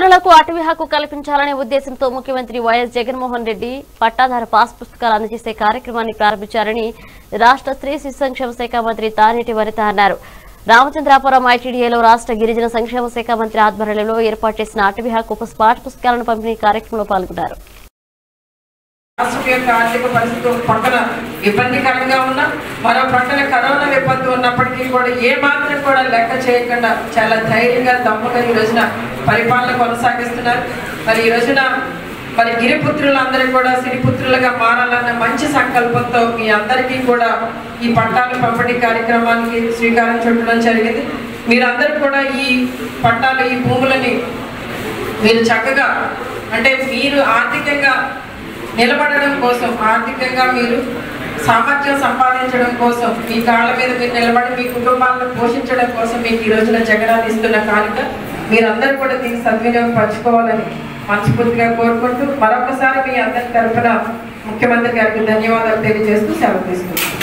గిరిపుత్రులకు అటవీ హక్కు కల్పించాలనే ఉద్దేశంతో ముఖ్యమంత్రి వైఎస్ జగన్మోహన్ రెడ్డి పట్టాదార పాస్ పుస్తకాలు అందజేసే కార్యక్రమాన్ని ప్రారంభించారని రాష్ట్ర స్త్రీ శిశు సంక్షేమ శాఖ మంత్రి తానేటి వనిత అన్నారు రామచంద్రాపురం ఐటీడీఏలో రాష్ట్ర గిరిజన సంక్షేమ శాఖ మంత్రి ఆధ్వర్యంలో ఏర్పాటు చేసిన అటవీ హక్కు పుస్- పాఠ పుస్తకాలను పంపిణీ కార్యక్రమంలో పాల్గొన్నారు రాష్ట్రం యొక్క ఆర్థిక పరిస్థితి ఒక పక్కన ఇబ్బందికరంగా ఉన్నా మరో పక్కన కరోనా విపత్తు ఉన్నప్పటికీ కూడా ఏ మాత్రం కూడా లెక్క చేయకుండా చాలా ధైర్యంగా దమ్ముగా ఈ రోజున పరిపాలన కొనసాగిస్తున్నారు మరి ఈ రోజున మరి గిరిపుత్రులందరూ కూడా సిరిపుత్రులుగా మారాలన్న మంచి సంకల్పంతో మీ అందరికీ కూడా ఈ పట్టాలు పంపిణీ కార్యక్రమానికి శ్రీకారం చుట్టడం జరిగింది మీరందరూ కూడా ఈ పట్టాలు ఈ భూములని మీరు చక్కగా అంటే మీరు ఆర్థికంగా నిలబడడం కోసం ఆర్థికంగా మీరు సామర్థ్యం సంపాదించడం కోసం మీ కాళ్ళ మీద మీరు నిలబడి మీ కుటుంబాలను పోషించడం కోసం మీకు ఈ రోజున జగనాన్ని ఇస్తున్న కానుక మీరందరూ కూడా దీన్ని సద్వినియోగపరచుకోవాలని మనస్ఫూర్తిగా కోరుకుంటూ మరొకసారి మీ అందరి తరఫున ముఖ్యమంత్రి గారికి ధన్యవాదాలు తెలియజేస్తూ సెలవు తీసుకుంటున్నాను